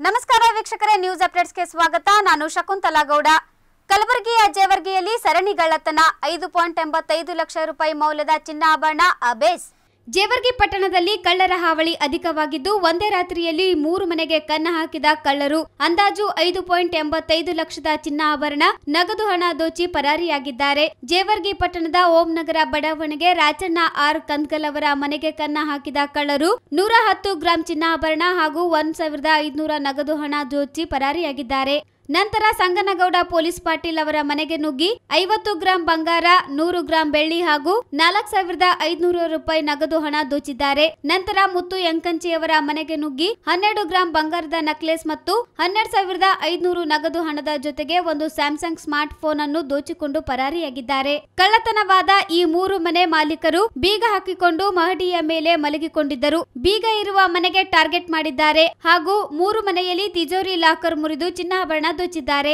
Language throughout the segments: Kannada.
ನಮಸ್ಕಾರ ವೀಕ್ಷಕರೇ ನ್ಯೂಸ್ ಅಪ್ಡೇಟ್ಸ್ಗೆ ಸ್ವಾಗತ ನಾನು ಶಕುಂತಲಾ ಗೌಡ ಕಲಬುರಗಿಯ ಜೇವರ್ಗಿಯಲ್ಲಿ ಸರಣಿಗಳ್ಳತನ ಐದು ಪಾಯಿಂಟ್ ಎಂಬತ್ತೈದು ಲಕ್ಷ ರೂಪಾಯಿ ಮೌಲ್ಯದ ಚಿನ್ನಾಭರಣ ಅಬೇಸ್ ಜೇವರ್ಗಿ ಪಟ್ಟಣದಲ್ಲಿ ಕಳ್ಳರ ಹಾವಳಿ ಅಧಿಕವಾಗಿದ್ದು ಒಂದೇ ರಾತ್ರಿಯಲ್ಲಿ ಮೂರು ಮನೆಗೆ ಕನ್ನ ಹಾಕಿದ ಕಳ್ಳರು ಅಂದಾಜು ಐದು ಪಾಯಿಂಟ್ ಎಂಬತ್ತೈದು ಲಕ್ಷದ ಚಿನ್ನಾಭರಣ ನಗದು ಹಣ ದೋಚಿ ಪರಾರಿಯಾಗಿದ್ದಾರೆ ಜೇವರ್ಗಿ ಪಟ್ಟಣದ ಓಂ ನಗರ ಬಡಾವಣೆಗೆ ರಾಜಣ್ಣ ಆರ್ ಕಂದ್ಕಲ್ ಅವರ ಮನೆಗೆ ಕನ್ನ ಹಾಕಿದ ಕಳ್ಳರು ನೂರ ಹತ್ತು ಗ್ರಾಂ ಚಿನ್ನಾಭರಣ ಹಾಗೂ ಒಂದ್ ಸಾವಿರದ ಐದುನೂರ ನಗದು ಹಣ ದೋಚಿ ಪರಾರಿಯಾಗಿದ್ದಾರೆ ನಂತರ ಸಂಗನಗೌಡ ಪೊಲೀಸ್ ಪಾಟೀಲ್ ಅವರ ಮನೆಗೆ ನುಗ್ಗಿ ಐವತ್ತು ಗ್ರಾಂ ಬಂಗಾರ ನೂರು ಗ್ರಾಂ ಬೆಳ್ಳಿ ಹಾಗೂ ನಾಲ್ಕು ಸಾವಿರದ ಐದುನೂರು ರೂಪಾಯಿ ನಗದು ಹಣ ದೋಚಿದ್ದಾರೆ ನಂತರ ಮುತ್ತು ಯಂಕಂಚಿಯವರ ಮನೆಗೆ ನುಗ್ಗಿ ಹನ್ನೆರಡು ಗ್ರಾಂ ಬಂಗಾರದ ನಕ್ಲೆಸ್ ಮತ್ತು ಹನ್ನೆರಡು ಸಾವಿರದ ಐದುನೂರು ನಗದು ಹಣದ ಜೊತೆಗೆ ಒಂದು ಸ್ಯಾಮ್ಸಂಗ್ ಸ್ಮಾರ್ಟ್ ಫೋನ್ ಅನ್ನು ದೋಚಿಕೊಂಡು ಪರಾರಿಯಾಗಿದ್ದಾರೆ ಕಳ್ಳತನವಾದ ಈ ಮೂರು ಮನೆ ಮಾಲೀಕರು ಬೀಗ ಹಾಕಿಕೊಂಡು ಮಹಡಿಯ ಮೇಲೆ ಮಲಗಿಕೊಂಡಿದ್ದರು ಬೀಗ ಇರುವ ಮನೆಗೆ ಟಾರ್ಗೆಟ್ ಮಾಡಿದ್ದಾರೆ ಹಾಗೂ ಮೂರು ಮನೆಯಲ್ಲಿ ತಿಜೋರಿ ಲಾಕರ್ ಮುರಿದು ಚಿನ್ನಾಭರಣ ದೋಚಿದ್ದಾರೆ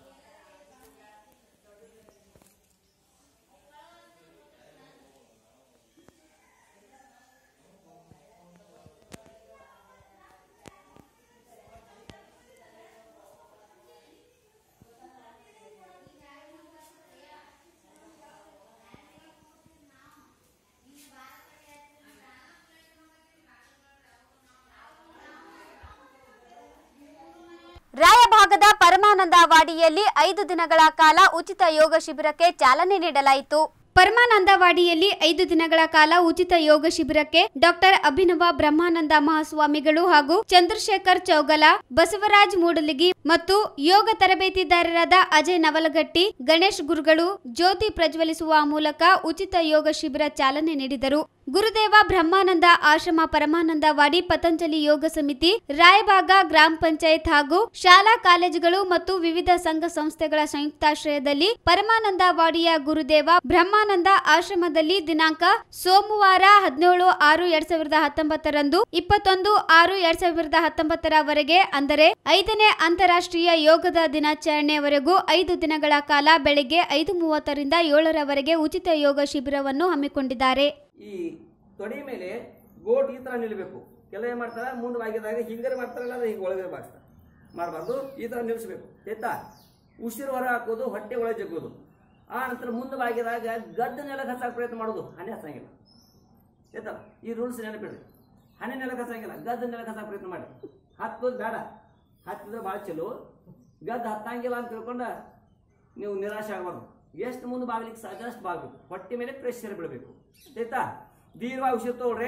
ರಾಯಭಾಗದ ಪರಮಾನಂದ ವಾಡಿಯಲ್ಲಿ ಐದು ದಿನಗಳ ಕಾಲ ಉಚಿತ ಯೋಗ ಶಿಬಿರಕ್ಕೆ ಚಾಲನೆ ನೀಡಲಾಯಿತು ಪರಮಾನಂದವಾಡಿಯಲ್ಲಿ ಐದು ದಿನಗಳ ಕಾಲ ಉಚಿತ ಯೋಗ ಶಿಬಿರಕ್ಕೆ ಡಾಕ್ಟರ್ ಅಭಿನವ ಬ್ರಹ್ಮಾನಂದ ಮಹಾಸ್ವಾಮಿಗಳು ಹಾಗೂ ಚಂದ್ರಶೇಖರ್ ಚೌಗಲ ಬಸವರಾಜ್ ಮೂಡಲಿಗಿ ಮತ್ತು ಯೋಗ ತರಬೇತಿದಾರರಾದ ಅಜಯ್ ನವಲಗಟ್ಟಿ ಗಣೇಶ್ ಗುರುಗಳು ಜ್ಯೋತಿ ಪ್ರಜ್ವಲಿಸುವ ಮೂಲಕ ಉಚಿತ ಯೋಗ ಶಿಬಿರ ಚಾಲನೆ ನೀಡಿದರು ಗುರುದೇವ ಬ್ರಹ್ಮಾನಂದ ಆಶ್ರಮ ಪರಮಾನಂದವಾಡಿ ಪತಂಜಲಿ ಯೋಗ ಸಮಿತಿ ರಾಯಬಾಗ ಗ್ರಾಮ ಪಂಚಾಯತ್ ಹಾಗೂ ಶಾಲಾ ಕಾಲೇಜುಗಳು ಮತ್ತು ವಿವಿಧ ಸಂಘ ಸಂಸ್ಥೆಗಳ ಸಂಯುಕ್ತಾಶ್ರಯದಲ್ಲಿ ಪರಮಾನಂದವಾಡಿಯ ಗುರುದೇವ ಬ್ರಹ್ಮಾನಂದ ಆಶ್ರಮದಲ್ಲಿ ದಿನಾಂಕ ಸೋಮವಾರ ಹದಿನೇಳು ಆರು ಎರಡ್ ಸಾವಿರದ ಹತ್ತೊಂಬತ್ತರಂದು ಇಪ್ಪತ್ತೊಂದು ಆರು ಎರಡ್ ಸಾವಿರದ ಹತ್ತೊಂಬತ್ತರವರೆಗೆ ಅಂದರೆ ಐದನೇ ಅಂತಾರಾಷ್ಟ್ರೀಯ ಯೋಗದ ದಿನಾಚರಣೆಯವರೆಗೂ ಐದು ದಿನಗಳ ಕಾಲ ಬೆಳಗ್ಗೆ ಐದು ಮೂವತ್ತರಿಂದ ಏಳರವರೆಗೆ ಉಚಿತ ಯೋಗ ಶಿಬಿರವನ್ನು ಹಮ್ಮಿಕೊಂಡಿದ್ದಾರೆ ಈ ತೊಡೆ ಮೇಲೆ ಗೋಟ್ ಈ ಥರ ನಿಲ್ಲಬೇಕು ಕೆಲ ಏನು ಮಾಡ್ತಾರೆ ಮುಂದೆ ಬಾಗಿದಾಗ ಹಿಂಗರೆ ಮಾಡ್ತಾರಲ್ಲ ಅದು ಹಿಂಗೆ ಒಳಗಡೆ ಬಾಗಿಸ್ತಾರೆ ಮಾಡಬಾರ್ದು ಈ ಥರ ನಿಲ್ಲಿಸ್ಬೇಕು ಆಯ್ತಾ ಉಸಿರು ಹೊರ ಹಾಕೋದು ಹೊಟ್ಟೆ ಒಳಗೆ ಜಗ್ಗೋದು ಆ ನಂತರ ಮುಂದೆ ಬಾಗಿದಾಗ ಗದ್ದ ನೆಲಕ್ಕೆ ಹಚ್ಚಾಕ ಪ್ರಯತ್ನ ಮಾಡೋದು ಹನಿ ಹಚ್ಚಂಗಿಲ್ಲ ಆಯ್ತಾ ಈ ರೂಲ್ಸ್ ನೆನಪಿಡ್ರಿ ಹನಿ ನೆಲಕ್ಕೆ ಹಚ್ಚಂಗಿಲ್ಲ ಗದ್ದ ನೆಲಕ್ಕೆ ಹಚ್ಚಾಕ ಪ್ರಯತ್ನ ಮಾಡಿ ಹತ್ತೋದು ಬೇಡ ಹತ್ತಿದ್ರೆ ಭಾಳ ಚಲೋ ಗದ್ದ ಹತ್ತಂಗಿಲ್ಲ ಅಂತ ತಿಳ್ಕೊಂಡ ನೀವು ನಿರಾಶೆ ಆಗಬಾರ್ದು ಎಷ್ಟು ಮುಂದೆ ಬಾಗ್ಲಿಕ್ಕೆ ಸಾಧ್ಯ ಅಷ್ಟು ಬಾಗ್ಬೇಕು ಹೊಟ್ಟೆ ಮೇಲೆ ಪ್ರೆಷರ್ ಬೀಳಬೇಕು ಆಯ್ತಾ ದೀರ್ಘ ಔಷಧ ತಗೊಳ್ರಿ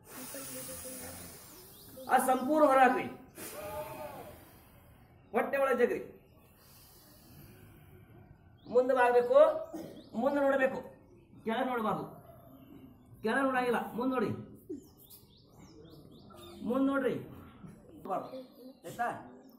ಆ ಸಂಪೂರ್ಣ ಹೊರ ಹಾಕ್ರಿ ಹೊಟ್ಟೆ ಒಳಗೆ ಜಗ್ರಿ ಮುಂದೆ ಬಾಗ್ಬೇಕು ಮುಂದೆ ನೋಡಬೇಕು ಕೆಳಗೆ ನೋಡಬಾರ್ದು ಕೆಳಗೆ ನೋಡಂಗಿಲ್ಲ ಮುಂದೆ ನೋಡಿ ಮುಂದೆ ನೋಡ್ರಿ ಬಾರ್ದು. ಆಯ್ತಾ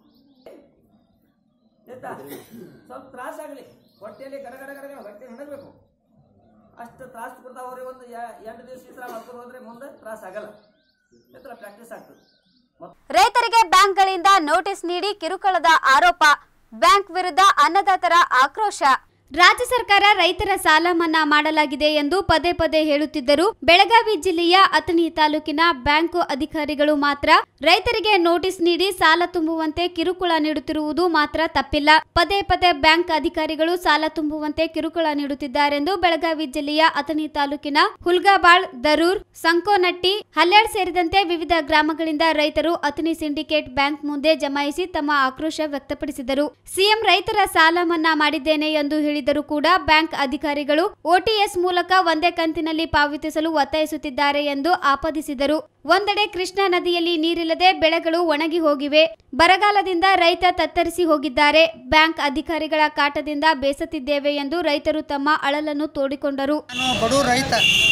ಆಯ್ತಾ ಸ್ವಲ್ಪ ತ್ರಾಸ ಆಗಲಿ ಹೊಟ್ಟೆಯಲ್ಲಿ ಗಡ ಗಡ ಗಡ ಗಡ ಹೊಟ್ಟೆ ನಡಬೇಕು ಅಷ್ಟು ತ್ರಾಸ ಕೊಡ್ತಾ ಹೋದ್ರೆ ಒಂದು ಎ- ಎಂಟು ದಿವಸ ಈ ಥರ ಮಾಡ್ಕೊಂಡು ಹೋದ್ರೆ ಮುಂದೆ ತ್ರಾಸ ಆಗಲ್ಲ ಈ ಥರ ಪ್ರಾಕ್ಟೀಸ್ ಆಗ್ತದೆ ಮತ್ತೆ ರೈತರಿಗೆ ಬ್ಯಾಂಕ್ಗಳಿಂದ ನೋಟಿಸ್ ನೀಡಿ ಕಿರುಕುಳದ ಆರೋಪ ಬ್ಯಾಂಕ್ ವಿರುದ್ಧ ಅನ್ನದಾತರ ಆಕ್ರೋಶ ರಾಜ್ಯ ಸರ್ಕಾರ ರೈತರ ಸಾಲ ಮನ್ನಾ ಮಾಡಲಾಗಿದೆ ಎಂದು ಪದೇ ಪದೇ ಹೇಳುತ್ತಿದ್ದರು ಬೆಳಗಾವಿ ಜಿಲ್ಲೆಯ ಅತನಿ ತಾಲೂಕಿನ ಬ್ಯಾಂಕು ಅಧಿಕಾರಿಗಳು ಮಾತ್ರ ರೈತರಿಗೆ ನೋಟಿಸ್ ನೀಡಿ ಸಾಲ ತುಂಬುವಂತೆ ಕಿರುಕುಳ ನೀಡುತ್ತಿರುವುದು ಮಾತ್ರ ತಪ್ಪಿಲ್ಲ ಪದೇ ಪದೇ ಬ್ಯಾಂಕ್ ಅಧಿಕಾರಿಗಳು ಸಾಲ ತುಂಬುವಂತೆ ಕಿರುಕುಳ ನೀಡುತ್ತಿದ್ದಾರೆಂದು ಬೆಳಗಾವಿ ಜಿಲ್ಲೆಯ ಅತನಿ ತಾಲೂಕಿನ ಹುಲ್ಗಾಬಾಳ್ ದರೂರ್ ಸಂಕೋನಟ್ಟಿ ಹಲ್ಯಾಳ್ ಸೇರಿದಂತೆ ವಿವಿಧ ಗ್ರಾಮಗಳಿಂದ ರೈತರು ಅತನಿ ಸಿಂಡಿಕೇಟ್ ಬ್ಯಾಂಕ್ ಮುಂದೆ ಜಮಾಯಿಸಿ ತಮ್ಮ ಆಕ್ರೋಶ ವ್ಯಕ್ತಪಡಿಸಿದರು ಸಿಎಂ ರೈತರ ಸಾಲ ಮನ್ನಾ ಮಾಡಿದ್ದೇನೆ ಎಂದು ಹೇಳಿದರೂ ಕೂಡ ಬ್ಯಾಂಕ್ ಅಧಿಕಾರಿಗಳು ಓಟಿಎಸ್ ಮೂಲಕ ಒಂದೇ ಕಂತಿನಲ್ಲಿ ಪಾವತಿಸಲು ಒತ್ತಾಯಿಸುತ್ತಿದ್ದಾರೆ ಎಂದು ಆಪಾದಿಸಿದರು ಒಂದೆಡೆ ಕೃಷ್ಣಾ ನದಿಯಲ್ಲಿ ನೀರಿಲ್ಲದೆ ಬೆಳೆಗಳು ಒಣಗಿ ಹೋಗಿವೆ ಬರಗಾಲದಿಂದ ರೈತ ತತ್ತರಿಸಿ ಹೋಗಿದ್ದಾರೆ ಬ್ಯಾಂಕ್ ಅಧಿಕಾರಿಗಳ ಕಾಟದಿಂದ ಬೇಸತ್ತಿದ್ದೇವೆ ಎಂದು ರೈತರು ತಮ್ಮ ಅಳಲನ್ನು ತೋಡಿಕೊಂಡರು ನಾನು ಬಡವ ರೈತ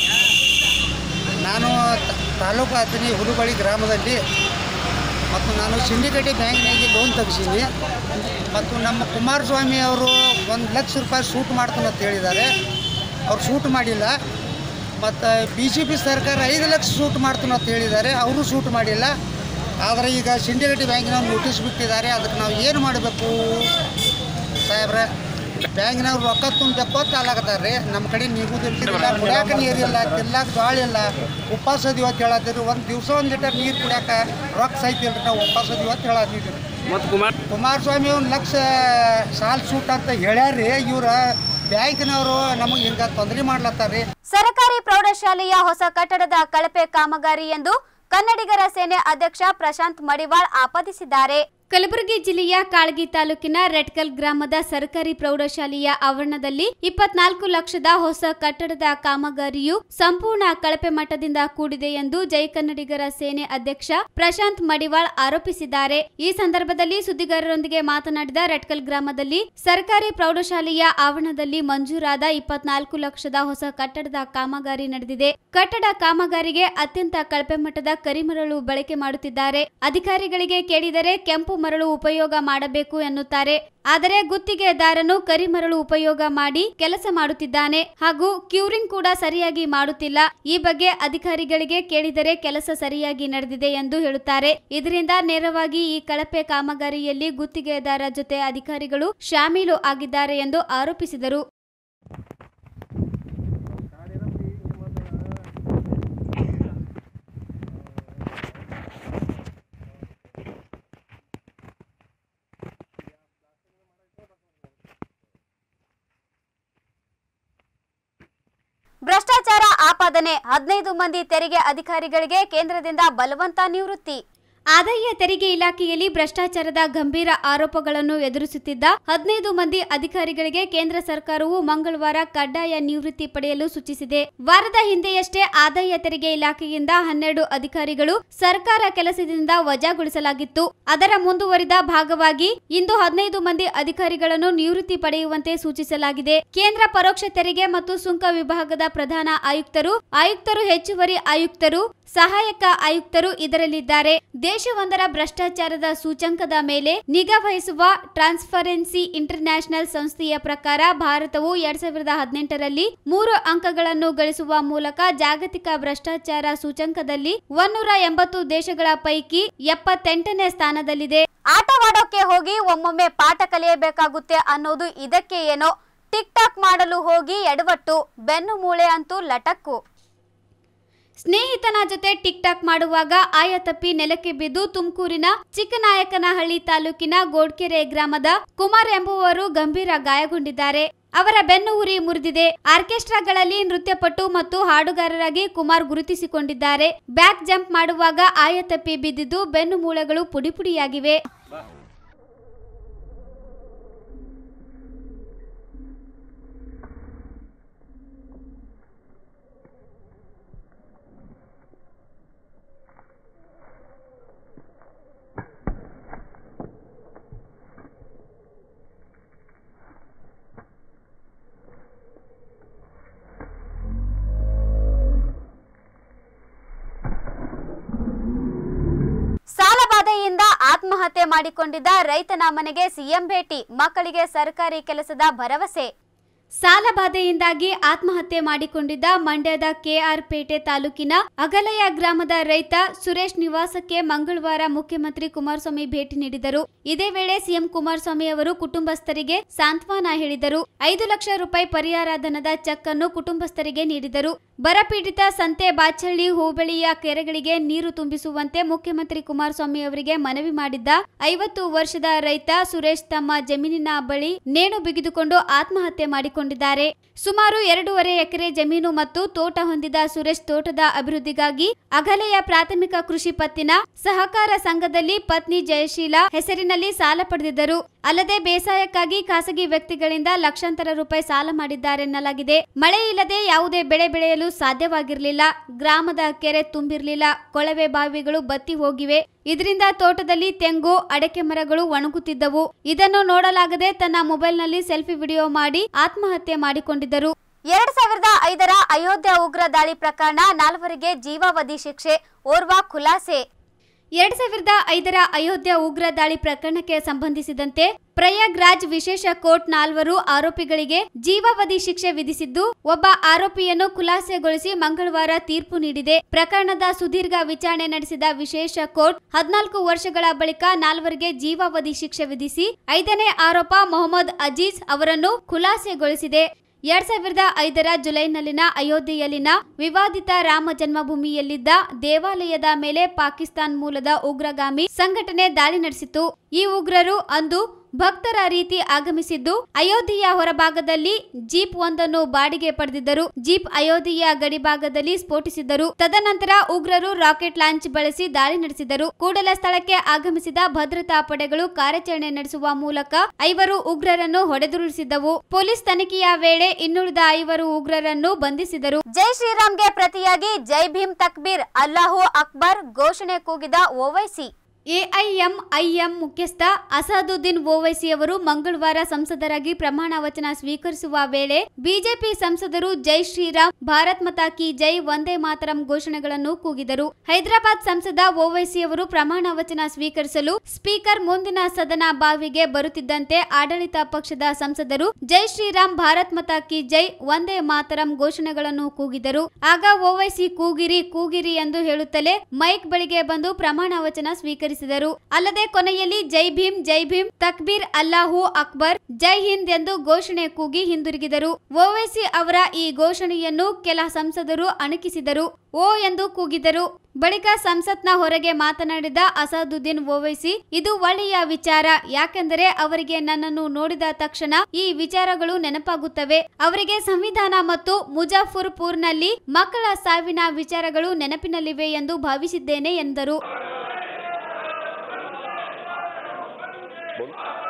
ನಾನು ತ- ತಾಲೂಕು ಹತ್ತಿನಿ ಹುಡುಬಳಿ ಗ್ರಾಮದಲ್ಲಿ ಮತ್ತು ನಾನು ಸಿಂಡಿಕೇಟಿ ಬ್ಯಾಂಕ್ನಾಗೆ ಲೋನ್ ತೆಗ್ಸೀನಿ ಮತ್ತು ನಮ್ಮ ಕುಮಾರಸ್ವಾಮಿ ಅವರು ಒಂದು ಲಕ್ಷ ರೂಪಾಯಿ ಶೂಟ್ ಮಾಡ್ತಾನೆ ಅಂತ ಹೇಳಿದ್ದಾರೆ ಅವ್ರು ಶೂಟ್ ಮಾಡಿಲ್ಲ ಮತ್ತು ಬಿ ಜೆ ಪಿ ಸರ್ಕಾರ ಐದು ಲಕ್ಷ ಶೂಟ್ ಮಾಡ್ತಾನೆ ಅಂತ ಹೇಳಿದ್ದಾರೆ ಅವರು ಶೂಟ್ ಮಾಡಿಲ್ಲ ಆದರೆ ಈಗ ಸಿಂಡಿಕೇಟಿ ಬ್ಯಾಂಕಿನ ನೋಟಿಸ್ ಬಿಟ್ಟಿದ್ದಾರೆ ಅದಕ್ಕೆ ನಾವು ಏನು ಮಾಡಬೇಕು ಸಾಹೇಬ್ರೆ ಬ್ಯಾಂಕ್ನಾಗ ರೊಕ್ಕ ತುಂಬಬೇಕು ಚಾಲಾಕತ್ತಾರ ರೀ ನಮ್ಮ ಕಡೆ ನೀಗುದಿಲ್ಲ ಕುಡಿಯಾಕ ನೀರಿಲ್ಲ ತಿರ್ಲಾಕ ಗಾಳಿ ಇಲ್ಲ ಉಪವಾಸ ಅದೀವಿ ಅಂತ ಹೇಳತ್ತೀರಿ ಒಂದು ದಿವಸ ಒಂದು ಲೀಟರ್ ನೀರು ಕುಡಿಯಾಕ ರೊಕ್ಕ ಸಹಿತ ಇಲ್ರಿ ನಾವು ಉಪವಾಸ ಅದೀವಿ ಅಂತ ಹೇಳತ್ತಿದ್ವಿ ಮತ್ತು ಕುಮಾರ್ ಕುಮಾರಸ್ವಾಮಿ ಒಂದು ಲಕ್ಷ ಸಾಲ ಸೂಟ್ ಅಂತ ಹೇಳ್ಯಾರ್ರಿ ಇವ್ರ ಬ್ಯಾಂಕ್ನವರು ನಮಗೆ ಹಿಂಗೆ ತೊಂದರೆ ಮಾಡ್ಲತ್ತಾರ ಸರಕಾರಿ ಪ್ರೌಢಶಾಲೆಯ ಹೊಸ ಕಟ್ಟಡದ ಕಳಪೆ ಕಾಮಗಾರಿ ಎಂದು ಕನ್ನಡಿಗರ ಸೇನೆ ಅಧ್ಯಕ್ಷ ಪ್ರಶಾಂತ್ ಮಡಿವಾಳ್ ಆಪಾದಿಸಿದ್ದಾರೆ ಕಲಬುರಗಿ ಜಿಲ್ಲೆಯ ಕಾಳಗಿ ತಾಲೂಕಿನ ರೆಡ್ಕಲ್ ಗ್ರಾಮದ ಸರ್ಕಾರಿ ಪ್ರೌಢಶಾಲೆಯ ಆವರಣದಲ್ಲಿ ಇಪ್ಪತ್ನಾಲ್ಕು ಲಕ್ಷದ ಹೊಸ ಕಟ್ಟಡದ ಕಾಮಗಾರಿಯು ಸಂಪೂರ್ಣ ಕಳಪೆ ಮಟ್ಟದಿಂದ ಕೂಡಿದೆ ಎಂದು ಜೈ ಕನ್ನಡಿಗರ ಸೇನೆ ಅಧ್ಯಕ್ಷ ಪ್ರಶಾಂತ್ ಮಡಿವಾಳ್ ಆರೋಪಿಸಿದ್ದಾರೆ ಈ ಸಂದರ್ಭದಲ್ಲಿ ಸುದ್ದಿಗಾರರೊಂದಿಗೆ ಮಾತನಾಡಿದ ರೆಡ್ಕಲ್ ಗ್ರಾಮದಲ್ಲಿ ಸರ್ಕಾರಿ ಪ್ರೌಢಶಾಲೆಯ ಆವರಣದಲ್ಲಿ ಮಂಜೂರಾದ ಇಪ್ಪತ್ನಾಲ್ಕು ಲಕ್ಷದ ಹೊಸ ಕಟ್ಟಡದ ಕಾಮಗಾರಿ ನಡೆದಿದೆ ಕಟ್ಟಡ ಕಾಮಗಾರಿಗೆ ಅತ್ಯಂತ ಕಳಪೆ ಮಟ್ಟದ ಕರಿಮರಳು ಬಳಕೆ ಮಾಡುತ್ತಿದ್ದಾರೆ ಅಧಿಕಾರಿಗಳಿಗೆ ಕೇಳಿದರೆ ಕೆಂಪು ಮರಳು ಉಪಯೋಗ ಮಾಡಬೇಕು ಎನ್ನುತ್ತಾರೆ ಆದರೆ ಗುತ್ತಿಗೆದಾರನು ಕರಿಮರಳು ಉಪಯೋಗ ಮಾಡಿ ಕೆಲಸ ಮಾಡುತ್ತಿದ್ದಾನೆ ಹಾಗೂ ಕ್ಯೂರಿಂಗ್ ಕೂಡ ಸರಿಯಾಗಿ ಮಾಡುತ್ತಿಲ್ಲ ಈ ಬಗ್ಗೆ ಅಧಿಕಾರಿಗಳಿಗೆ ಕೇಳಿದರೆ ಕೆಲಸ ಸರಿಯಾಗಿ ನಡೆದಿದೆ ಎಂದು ಹೇಳುತ್ತಾರೆ ಇದರಿಂದ ನೇರವಾಗಿ ಈ ಕಳಪೆ ಕಾಮಗಾರಿಯಲ್ಲಿ ಗುತ್ತಿಗೆದಾರ ಜೊತೆ ಅಧಿಕಾರಿಗಳು ಶಾಮೀಲು ಆಗಿದ್ದಾರೆ ಎಂದು ಆರೋಪಿಸಿದರು ಭ್ರಷ್ಟಾಚಾರ ಆಪಾದನೆ ಹದಿನೈದು ಮಂದಿ ತೆರಿಗೆ ಅಧಿಕಾರಿಗಳಿಗೆ ಕೇಂದ್ರದಿಂದ ಬಲವಂತ ನಿವೃತ್ತಿ ಆದಾಯ ತೆರಿಗೆ ಇಲಾಖೆಯಲ್ಲಿ ಭ್ರಷ್ಟಾಚಾರದ ಗಂಭೀರ ಆರೋಪಗಳನ್ನು ಎದುರಿಸುತ್ತಿದ್ದ ಹದಿನೈದು ಮಂದಿ ಅಧಿಕಾರಿಗಳಿಗೆ ಕೇಂದ್ರ ಸರ್ಕಾರವು ಮಂಗಳವಾರ ಕಡ್ಡಾಯ ನಿವೃತ್ತಿ ಪಡೆಯಲು ಸೂಚಿಸಿದೆ ವಾರದ ಹಿಂದೆಯಷ್ಟೇ ಆದಾಯ ತೆರಿಗೆ ಇಲಾಖೆಯಿಂದ ಹನ್ನೆರಡು ಅಧಿಕಾರಿಗಳು ಸರ್ಕಾರ ಕೆಲಸದಿಂದ ವಜಾಗೊಳಿಸಲಾಗಿತ್ತು ಅದರ ಮುಂದುವರಿದ ಭಾಗವಾಗಿ ಇಂದು ಹದಿನೈದು ಮಂದಿ ಅಧಿಕಾರಿಗಳನ್ನು ನಿವೃತ್ತಿ ಪಡೆಯುವಂತೆ ಸೂಚಿಸಲಾಗಿದೆ ಕೇಂದ್ರ ಪರೋಕ್ಷ ತೆರಿಗೆ ಮತ್ತು ಸುಂಕ ವಿಭಾಗದ ಪ್ರಧಾನ ಆಯುಕ್ತರು ಆಯುಕ್ತರು ಹೆಚ್ಚುವರಿ ಆಯುಕ್ತರು ಸಹಾಯಕ ಆಯುಕ್ತರು ಇದರಲ್ಲಿದ್ದಾರೆ ದೇಶವೊಂದರ ಭ್ರಷ್ಟಾಚಾರದ ಸೂಚಂಕದ ಮೇಲೆ ನಿಗಾ ವಹಿಸುವ ಟ್ರಾನ್ಸ್ಪರೆನ್ಸಿ ಇಂಟರ್ನ್ಯಾಷನಲ್ ಸಂಸ್ಥೆಯ ಪ್ರಕಾರ ಭಾರತವು ಎರಡ್ ಸಾವಿರದ ಹದಿನೆಂಟರಲ್ಲಿ ಮೂರು ಅಂಕಗಳನ್ನು ಗಳಿಸುವ ಮೂಲಕ ಜಾಗತಿಕ ಭ್ರಷ್ಟಾಚಾರ ಸೂಚಂಕದಲ್ಲಿ ಒನ್ನೂರ ಎಂಬತ್ತು ದೇಶಗಳ ಪೈಕಿ ಎಪ್ಪತ್ತೆಂಟನೇ ಸ್ಥಾನದಲ್ಲಿದೆ ಆಟವಾಡೋಕೆ ಹೋಗಿ ಒಮ್ಮೊಮ್ಮೆ ಪಾಠ ಕಲಿಯಬೇಕಾಗುತ್ತೆ ಅನ್ನೋದು ಇದಕ್ಕೆ ಏನೋ ಟಿಕ್ ಟಾಕ್ ಮಾಡಲು ಹೋಗಿ ಎಡವಟ್ಟು ಬೆನ್ನು ಮೂಳೆ ಅಂತೂ ಲಟಕ್ಕು ಸ್ನೇಹಿತನ ಜೊತೆ ಟಿಕ್ ಟಾಕ್ ಮಾಡುವಾಗ ಆಯ ತಪ್ಪಿ ನೆಲಕ್ಕೆ ಬಿದ್ದು ತುಮಕೂರಿನ ಚಿಕ್ಕನಾಯಕನಹಳ್ಳಿ ತಾಲೂಕಿನ ಗೋಡ್ಕೆರೆ ಗ್ರಾಮದ ಕುಮಾರ್ ಎಂಬುವರು ಗಂಭೀರ ಗಾಯಗೊಂಡಿದ್ದಾರೆ ಅವರ ಬೆನ್ನು ಉರಿ ಮುರಿದಿದೆ ಆರ್ಕೆಸ್ಟ್ರಾಗಳಲ್ಲಿ ನೃತ್ಯಪಟು ಮತ್ತು ಹಾಡುಗಾರರಾಗಿ ಕುಮಾರ್ ಗುರುತಿಸಿಕೊಂಡಿದ್ದಾರೆ ಬ್ಯಾಕ್ ಜಂಪ್ ಮಾಡುವಾಗ ಆಯ ತಪ್ಪಿ ಬಿದ್ದಿದ್ದು ಬೆನ್ನು ಮೂಳೆಗಳು ಪುಡಿಪುಡಿಯಾಗಿವೆ ಸಾಲಬಾಧೆಯಿಂದ ಆತ್ಮಹತ್ಯೆ ಮಾಡಿಕೊಂಡಿದ್ದ ರೈತನ ಮನೆಗೆ ಸಿಎಂ ಭೇಟಿ ಮಕ್ಕಳಿಗೆ ಸರ್ಕಾರಿ ಕೆಲಸದ ಭರವಸೆ ಸಾಲಬಾಧೆಯಿಂದಾಗಿ ಆತ್ಮಹತ್ಯೆ ಮಾಡಿಕೊಂಡಿದ್ದ ಮಂಡ್ಯದ ಕೆಆರ್ ಪೇಟೆ ತಾಲೂಕಿನ ಅಗಲಯ ಗ್ರಾಮದ ರೈತ ಸುರೇಶ್ ನಿವಾಸಕ್ಕೆ ಮಂಗಳವಾರ ಮುಖ್ಯಮಂತ್ರಿ ಕುಮಾರಸ್ವಾಮಿ ಭೇಟಿ ನೀಡಿದರು ಇದೇ ವೇಳೆ ಸಿಎಂ ಕುಮಾರಸ್ವಾಮಿ ಅವರು ಕುಟುಂಬಸ್ಥರಿಗೆ ಸಾಂತ್ವನ ಹೇಳಿದರು ಐದು ಲಕ್ಷ ರೂಪಾಯಿ ಪರಿಹಾರ ಧನದ ಚೆಕ್ ಅನ್ನು ಕುಟುಂಬಸ್ಥರಿಗೆ ನೀಡಿದರು ಬರಪೀಡಿತ ಸಂತೆ ಬಾಚಹಳ್ಳಿ ಹೋಬಳಿಯ ಕೆರೆಗಳಿಗೆ ನೀರು ತುಂಬಿಸುವಂತೆ ಮುಖ್ಯಮಂತ್ರಿ ಕುಮಾರಸ್ವಾಮಿ ಅವರಿಗೆ ಮನವಿ ಮಾಡಿದ್ದ ಐವತ್ತು ವರ್ಷದ ರೈತ ಸುರೇಶ್ ತಮ್ಮ ಜಮೀನಿನ ಬಳಿ ನೇಣು ಬಿಗಿದುಕೊಂಡು ಆತ್ಮಹತ್ಯೆ ಮಾಡಿಕೊಂಡಿದ್ದಾರೆ ಸುಮಾರು ಎರಡೂವರೆ ಎಕರೆ ಜಮೀನು ಮತ್ತು ತೋಟ ಹೊಂದಿದ ಸುರೇಶ್ ತೋಟದ ಅಭಿವೃದ್ಧಿಗಾಗಿ ಅಗಲೆಯ ಪ್ರಾಥಮಿಕ ಕೃಷಿ ಪತ್ತಿನ ಸಹಕಾರ ಸಂಘದಲ್ಲಿ ಪತ್ನಿ ಜಯಶೀಲ ಹೆಸರಿನಲ್ಲಿ ಸಾಲ ಪಡೆದಿದ್ದರು ಅಲ್ಲದೆ ಬೇಸಾಯಕ್ಕಾಗಿ ಖಾಸಗಿ ವ್ಯಕ್ತಿಗಳಿಂದ ಲಕ್ಷಾಂತರ ರೂಪಾಯಿ ಸಾಲ ಮಾಡಿದ್ದಾರೆನ್ನಲಾಗಿದೆ ಮಳೆ ಇಲ್ಲದೆ ಯಾವುದೇ ಬೆಳೆ ಬೆಳೆಯಲು ಸಾಧ್ಯವಾಗಿರಲಿಲ್ಲ ಗ್ರಾಮದ ಕೆರೆ ತುಂಬಿರಲಿಲ್ಲ ಕೊಳವೆ ಬಾವಿಗಳು ಬತ್ತಿ ಹೋಗಿವೆ ಇದರಿಂದ ತೋಟದಲ್ಲಿ ತೆಂಗು ಅಡಕೆ ಮರಗಳು ಒಣಗುತ್ತಿದ್ದವು ಇದನ್ನು ನೋಡಲಾಗದೆ ತನ್ನ ಮೊಬೈಲ್ನಲ್ಲಿ ಸೆಲ್ಫಿ ವಿಡಿಯೋ ಮಾಡಿ ಆತ್ಮಹತ್ಯೆ ಮಾಡಿಕೊಂಡಿದ್ದರು ಎರಡ್ ಸಾವಿರದ ಐದರ ಅಯೋಧ್ಯ ಉಗ್ರ ದಾಳಿ ಪ್ರಕರಣ ನಾಲ್ವರಿಗೆ ಜೀವಾವಧಿ ಶಿಕ್ಷೆ ಓರ್ವ ಖುಲಾಸೆ ಎರಡ್ ಸಾವಿರದ ಐದರ ಅಯೋಧ್ಯ ಉಗ್ರ ದಾಳಿ ಪ್ರಕರಣಕ್ಕೆ ಸಂಬಂಧಿಸಿದಂತೆ ಪ್ರಯಾಗ್ರಾಜ್ ವಿಶೇಷ ಕೋರ್ಟ್ ನಾಲ್ವರು ಆರೋಪಿಗಳಿಗೆ ಜೀವಾವಧಿ ಶಿಕ್ಷೆ ವಿಧಿಸಿದ್ದು ಒಬ್ಬ ಆರೋಪಿಯನ್ನು ಖುಲಾಸೆಗೊಳಿಸಿ ಮಂಗಳವಾರ ತೀರ್ಪು ನೀಡಿದೆ ಪ್ರಕರಣದ ಸುದೀರ್ಘ ವಿಚಾರಣೆ ನಡೆಸಿದ ವಿಶೇಷ ಕೋರ್ಟ್ ಹದಿನಾಲ್ಕು ವರ್ಷಗಳ ಬಳಿಕ ನಾಲ್ವರಿಗೆ ಜೀವಾವಧಿ ಶಿಕ್ಷೆ ವಿಧಿಸಿ ಐದನೇ ಆರೋಪ ಮೊಹಮ್ಮದ್ ಅಜೀಜ್ ಅವರನ್ನು ಖುಲಾಸೆಗೊಳಿಸಿದೆ ಎರಡ್ ಸಾವಿರದ ಐದರ ಜುಲೈನಲ್ಲಿನ ಅಯೋಧ್ಯೆಯಲ್ಲಿನ ವಿವಾದಿತ ರಾಮ ಜನ್ಮಭೂಮಿಯಲ್ಲಿದ್ದ ದೇವಾಲಯದ ಮೇಲೆ ಪಾಕಿಸ್ತಾನ್ ಮೂಲದ ಉಗ್ರಗಾಮಿ ಸಂಘಟನೆ ದಾಳಿ ನಡೆಸಿತು ಈ ಉಗ್ರರು ಅಂದು ಭಕ್ತರ ರೀತಿ ಆಗಮಿಸಿದ್ದು ಅಯೋಧ್ಯೆಯ ಹೊರಭಾಗದಲ್ಲಿ ಜೀಪ್ ಒಂದನ್ನು ಬಾಡಿಗೆ ಪಡೆದಿದ್ದರು ಜೀಪ್ ಅಯೋಧ್ಯೆಯ ಗಡಿಭಾಗದಲ್ಲಿ ಸ್ಫೋಟಿಸಿದ್ದರು ತದನಂತರ ಉಗ್ರರು ರಾಕೆಟ್ ಲಾಂಚ್ ಬಳಸಿ ದಾಳಿ ನಡೆಸಿದರು ಕೂಡಲ ಸ್ಥಳಕ್ಕೆ ಆಗಮಿಸಿದ ಭದ್ರತಾ ಪಡೆಗಳು ಕಾರ್ಯಾಚರಣೆ ನಡೆಸುವ ಮೂಲಕ ಐವರು ಉಗ್ರರನ್ನು ಹೊಡೆದುರುಳಿಸಿದ್ದವು ಪೊಲೀಸ್ ತನಿಖೆಯ ವೇಳೆ ಇನ್ನುಳಿದ ಐವರು ಉಗ್ರರನ್ನು ಬಂಧಿಸಿದರು ಜೈ ಶ್ರೀರಾಮ್ಗೆ ಪ್ರತಿಯಾಗಿ ಜೈ ಭೀಮ್ ತಕ್ಬೀರ್ ಅಲ್ಲಾಹು ಅಕ್ಬರ್ ಘೋಷಣೆ ಕೂಗಿದ ಓವೈಸಿ ಎಐಎಂಐಎಂ ಮುಖ್ಯಸ್ಥ ಅಸಾದುದ್ದೀನ್ ಓವೈಸಿ ಅವರು ಮಂಗಳವಾರ ಸಂಸದರಾಗಿ ಪ್ರಮಾಣ ವಚನ ಸ್ವೀಕರಿಸುವ ವೇಳೆ ಬಿಜೆಪಿ ಸಂಸದರು ಜೈ ಶ್ರೀರಾಮ್ ಭಾರತ್ ಮಾತಾ ಕಿ ಜೈ ವಂದೇ ಮಾತರಂ ಘೋಷಣೆಗಳನ್ನು ಕೂಗಿದರು ಹೈದರಾಬಾದ್ ಸಂಸದ ಓವೈಸಿ ಅವರು ಪ್ರಮಾಣ ವಚನ ಸ್ವೀಕರಿಸಲು ಸ್ಪೀಕರ್ ಮುಂದಿನ ಸದನ ಬಾವಿಗೆ ಬರುತ್ತಿದ್ದಂತೆ ಆಡಳಿತ ಪಕ್ಷದ ಸಂಸದರು ಜೈ ಶ್ರೀರಾಮ್ ಭಾರತ್ ಮಾತಾ ಕಿ ಜೈ ವಂದೇ ಮಾತರಂ ಘೋಷಣೆಗಳನ್ನು ಕೂಗಿದರು ಆಗ ಓವೈಸಿ ಕೂಗಿರಿ ಕೂಗಿರಿ ಎಂದು ಹೇಳುತ್ತಲೇ ಮೈಕ್ ಬಳಿಗೆ ಬಂದು ಪ್ರಮಾಣ ವಚನ ಸ್ವೀಕರಿಸಿದರು ಅಲ್ಲದೆ ಕೊನೆಯಲ್ಲಿ ಜೈ ಭೀಮ್ ಜೈ ಭೀಮ್ ತಕ್ಬೀರ್ ಅಲ್ಲಾಹು ಅಕ್ಬರ್ ಜೈ ಹಿಂದ್ ಎಂದು ಘೋಷಣೆ ಕೂಗಿ ಹಿಂದಿರುಗಿದರು ಓವೈಸಿ ಅವರ ಈ ಘೋಷಣೆಯನ್ನು ಕೆಲ ಸಂಸದರು ಅಣಕಿಸಿದರು ಓ ಎಂದು ಕೂಗಿದರು ಬಳಿಕ ಸಂಸತ್ನ ಹೊರಗೆ ಮಾತನಾಡಿದ ಅಸಾದುದ್ದೀನ್ ಓವೈಸಿ ಇದು ಒಳ್ಳೆಯ ವಿಚಾರ ಯಾಕೆಂದರೆ ಅವರಿಗೆ ನನ್ನನ್ನು ನೋಡಿದ ತಕ್ಷಣ ಈ ವಿಚಾರಗಳು ನೆನಪಾಗುತ್ತವೆ ಅವರಿಗೆ ಸಂವಿಧಾನ ಮತ್ತು ಮುಜಾಫರ್ಪುರ್ನಲ್ಲಿ ಮಕ್ಕಳ ಸಾವಿನ ವಿಚಾರಗಳು ನೆನಪಿನಲ್ಲಿವೆ ಎಂದು ಭಾವಿಸಿದ್ದೇನೆ ಎಂದರು बोल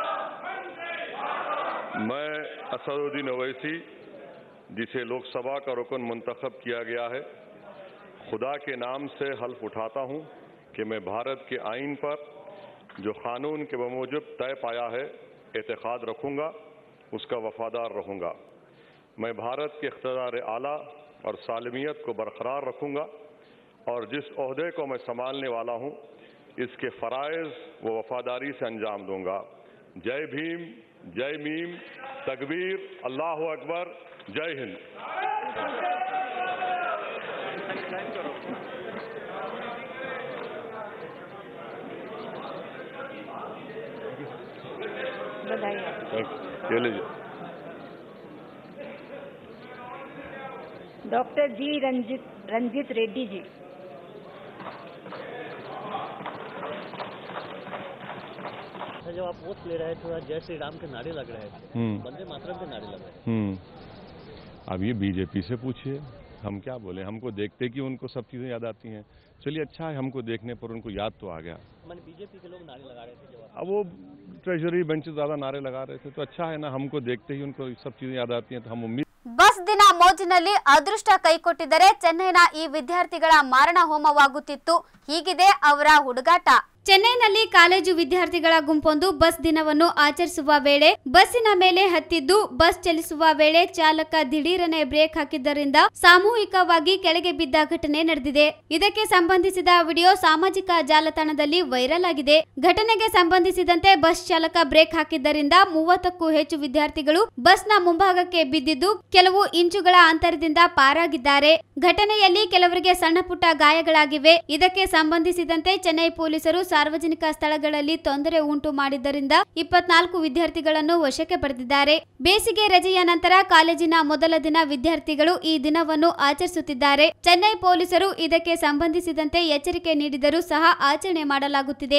मैं असदुद्दीन अवैसी जिसे लोकसभा का रुकन मंतखब किया गया है खुदा के नाम से हल्फ उठाता हूं कि मैं भारत के आइन पर जो कानून के बमूजब तय पाया है एतकाद रखूंगा उसका वफादार रहूंगा मैं भारत के इकतदार आला और सालमियत को बरकरार रखूंगा और जिस अहदे को मैं संभालने वाला हूं इसके फ़राइज़ व वफादारी से अंजाम दूंगा जय भीम जय मीम तकबीर अल्लाह अकबर जय हिंद ये लीजिए डॉक्टर जी रंजित रंजित रेड्डी जी अच्छा, जब आप वोट ले रहे थे तो जय श्री राम के नारे लग रहे थे हम्म। वंदे मातरम के नारे लग रहे थे हम्म अब ये बीजेपी से पूछिए हम क्या बोले हमको देखते कि उनको सब चीज़ें याद आती हैं चलिए अच्छा है हमको देखने पर उनको याद तो आ गया मैंने बीजेपी के लोग नारे लगा रहे थे जब आप अब वो ट्रेजरी बेंच ज़्यादा नारे लगा रहे थे तो अच्छा है ना हमको देखते ही उनको सब चीज़ें याद आती हैं तो हम उम्मीद ಬಸ್ ದಿನ ಮೋಜಿನಲ್ಲಿ ಅದೃಷ್ಟ ಕೈಕೊಟ್ಟಿದ್ದರೆ ಚೆನ್ನೈನ ಈ ವಿದ್ಯಾರ್ಥಿಗಳ ಮಾರಣ ಹೋಮವಾಗುತ್ತಿತ್ತು ಹೀಗಿದೆ ಅವರ ಹುಡುಗಾಟ ಚೆನ್ನೈನಲ್ಲಿ ಕಾಲೇಜು ವಿದ್ಯಾರ್ಥಿಗಳ ಗುಂಪೊಂದು ಬಸ್ ದಿನವನ್ನು ಆಚರಿಸುವ ವೇಳೆ ಬಸ್ಸಿನ ಮೇಲೆ ಹತ್ತಿದ್ದು ಬಸ್ ಚಲಿಸುವ ವೇಳೆ ಚಾಲಕ ದಿಢೀರನೆ ಬ್ರೇಕ್ ಹಾಕಿದ್ದರಿಂದ ಸಾಮೂಹಿಕವಾಗಿ ಕೆಳಗೆ ಬಿದ್ದ ಘಟನೆ ನಡೆದಿದೆ ಇದಕ್ಕೆ ಸಂಬಂಧಿಸಿದ ವಿಡಿಯೋ ಸಾಮಾಜಿಕ ಜಾಲತಾಣದಲ್ಲಿ ವೈರಲ್ ಆಗಿದೆ ಘಟನೆಗೆ ಸಂಬಂಧಿಸಿದಂತೆ ಬಸ್ ಚಾಲಕ ಬ್ರೇಕ್ ಹಾಕಿದ್ದರಿಂದ ಮೂವತ್ತಕ್ಕೂ ಹೆಚ್ಚು ವಿದ್ಯಾರ್ಥಿಗಳು ಬಸ್ನ ಮುಂಭಾಗಕ್ಕೆ ಬಿದ್ದಿದ್ದು ಕೆಲವು ಇಂಚುಗಳ ಅಂತರದಿಂದ ಪಾರಾಗಿದ್ದಾರೆ ಘಟನೆಯಲ್ಲಿ ಕೆಲವರಿಗೆ ಸಣ್ಣ ಪುಟ್ಟ ಗಾಯಗಳಾಗಿವೆ ಇದಕ್ಕೆ ಸಂಬಂಧಿಸಿದಂತೆ ಚೆನ್ನೈ ಪೊಲೀಸರು ಸಾರ್ವಜನಿಕ ಸ್ಥಳಗಳಲ್ಲಿ ತೊಂದರೆ ಉಂಟು ಮಾಡಿದ್ದರಿಂದ ಇಪ್ಪತ್ನಾಲ್ಕು ವಿದ್ಯಾರ್ಥಿಗಳನ್ನು ವಶಕ್ಕೆ ಪಡೆದಿದ್ದಾರೆ ಬೇಸಿಗೆ ರಜೆಯ ನಂತರ ಕಾಲೇಜಿನ ಮೊದಲ ದಿನ ವಿದ್ಯಾರ್ಥಿಗಳು ಈ ದಿನವನ್ನು ಆಚರಿಸುತ್ತಿದ್ದಾರೆ ಚೆನ್ನೈ ಪೊಲೀಸರು ಇದಕ್ಕೆ ಸಂಬಂಧಿಸಿದಂತೆ ಎಚ್ಚರಿಕೆ ನೀಡಿದರೂ ಸಹ ಆಚರಣೆ ಮಾಡಲಾಗುತ್ತಿದೆ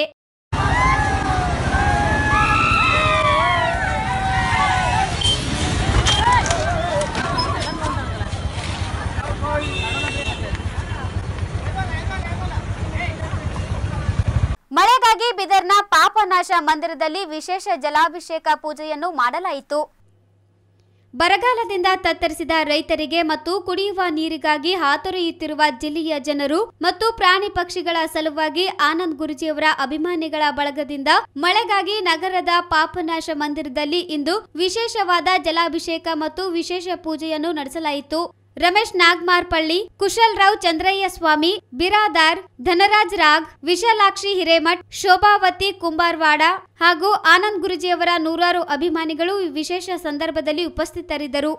ಮಳೆಗಾಗಿ ಬಿದರ್ನ ಪಾಪನಾಶ ಮಂದಿರದಲ್ಲಿ ವಿಶೇಷ ಜಲಾಭಿಷೇಕ ಪೂಜೆಯನ್ನು ಮಾಡಲಾಯಿತು ಬರಗಾಲದಿಂದ ತತ್ತರಿಸಿದ ರೈತರಿಗೆ ಮತ್ತು ಕುಡಿಯುವ ನೀರಿಗಾಗಿ ಹಾತೊರೆಯುತ್ತಿರುವ ಜಿಲ್ಲೆಯ ಜನರು ಮತ್ತು ಪ್ರಾಣಿ ಪಕ್ಷಿಗಳ ಸಲುವಾಗಿ ಆನಂದ್ ಗುರುಜಿಯವರ ಅಭಿಮಾನಿಗಳ ಬಳಗದಿಂದ ಮಳೆಗಾಗಿ ನಗರದ ಪಾಪನಾಶ ಮಂದಿರದಲ್ಲಿ ಇಂದು ವಿಶೇಷವಾದ ಜಲಾಭಿಷೇಕ ಮತ್ತು ವಿಶೇಷ ಪೂಜೆಯನ್ನು ನಡೆಸಲಾಯಿತು ರಮೇಶ್ ನಾಗ್ಮಾರ್ಪಳ್ಳಿ ಕುಶಲ್ ರಾವ್ ಚಂದ್ರಯ್ಯ ಸ್ವಾಮಿ ಬಿರಾದಾರ್ ಧನರಾಜ್ ರಾಗ್ ವಿಶಾಲಾಕ್ಷಿ ಹಿರೇಮಠ್ ಶೋಭಾವತಿ ಕುಂಬಾರ್ವಾಡ ಹಾಗೂ ಆನಂದ್ ಗುರುಜಿಯವರ ನೂರಾರು ಅಭಿಮಾನಿಗಳು ಈ ವಿಶೇಷ ಸಂದರ್ಭದಲ್ಲಿ ಉಪಸ್ಥಿತರಿದ್ದರು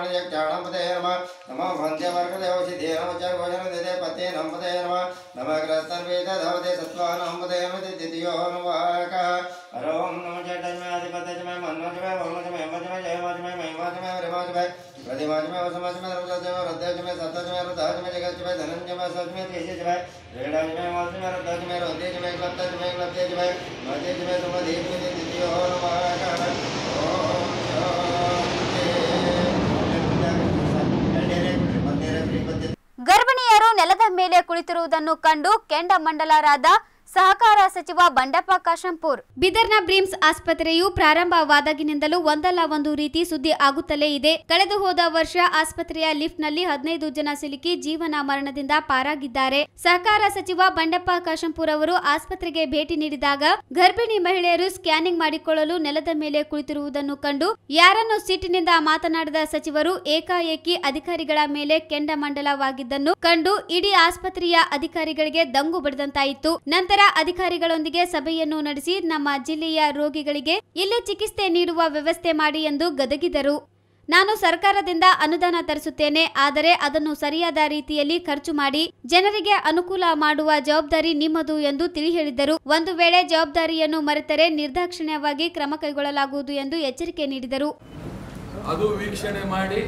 ಗರ್ಭಿಣಿಯರು ನೆಲದ ಮೇಲೆ ಕುಳಿತಿರುವುದನ್ನು ಕಂಡು ಕೆಂಡಮಂಡಲರಾದ ಸಹಕಾರ ಸಚಿವ ಬಂಡಪ್ಪ ಕಾಶಂಪುರ್ ಬಿದರ್ನ ಬ್ರಿಮ್ಸ್ ಆಸ್ಪತ್ರೆಯು ಪ್ರಾರಂಭವಾದಾಗಿನಿಂದಲೂ ಒಂದಲ್ಲ ಒಂದು ರೀತಿ ಸುದ್ದಿ ಆಗುತ್ತಲೇ ಇದೆ ಕಳೆದು ಹೋದ ವರ್ಷ ಆಸ್ಪತ್ರೆಯ ಲಿಫ್ಟ್ನಲ್ಲಿ ಹದಿನೈದು ಜನ ಸಿಲುಕಿ ಜೀವನ ಮರಣದಿಂದ ಪಾರಾಗಿದ್ದಾರೆ ಸಹಕಾರ ಸಚಿವ ಬಂಡಪ್ಪ ಕಾಶಂಪುರ್ ಅವರು ಆಸ್ಪತ್ರೆಗೆ ಭೇಟಿ ನೀಡಿದಾಗ ಗರ್ಭಿಣಿ ಮಹಿಳೆಯರು ಸ್ಕ್ಯಾನಿಂಗ್ ಮಾಡಿಕೊಳ್ಳಲು ನೆಲದ ಮೇಲೆ ಕುಳಿತಿರುವುದನ್ನು ಕಂಡು ಯಾರನ್ನು ಸೀಟಿನಿಂದ ಮಾತನಾಡಿದ ಸಚಿವರು ಏಕಾಏಕಿ ಅಧಿಕಾರಿಗಳ ಮೇಲೆ ಕೆಂಡಮಂಡಲವಾಗಿದ್ದನ್ನು ಕಂಡು ಇಡೀ ಆಸ್ಪತ್ರೆಯ ಅಧಿಕಾರಿಗಳಿಗೆ ದಂಗು ಬಡಿದಂತಾಯಿತು ನಂತರ ಅಧಿಕಾರಿಗಳೊಂದಿಗೆ ಸಭೆಯನ್ನು ನಡೆಸಿ ನಮ್ಮ ಜಿಲ್ಲೆಯ ರೋಗಿಗಳಿಗೆ ಇಲ್ಲಿ ಚಿಕಿತ್ಸೆ ನೀಡುವ ವ್ಯವಸ್ಥೆ ಮಾಡಿ ಎಂದು ಗದಗಿದರು ನಾನು ಸರ್ಕಾರದಿಂದ ಅನುದಾನ ತರಿಸುತ್ತೇನೆ ಆದರೆ ಅದನ್ನು ಸರಿಯಾದ ರೀತಿಯಲ್ಲಿ ಖರ್ಚು ಮಾಡಿ ಜನರಿಗೆ ಅನುಕೂಲ ಮಾಡುವ ಜವಾಬ್ದಾರಿ ನಿಮ್ಮದು ಎಂದು ತಿಳಿ ಹೇಳಿದರು ಒಂದು ವೇಳೆ ಜವಾಬ್ದಾರಿಯನ್ನು ಮರೆತರೆ ನಿರ್ದಾಕ್ಷಿಣ್ಯವಾಗಿ ಕ್ರಮ ಕೈಗೊಳ್ಳಲಾಗುವುದು ಎಂದು ಎಚ್ಚರಿಕೆ ನೀಡಿದರು ಅದು ವೀಕ್ಷಣೆ ಮಾಡಿ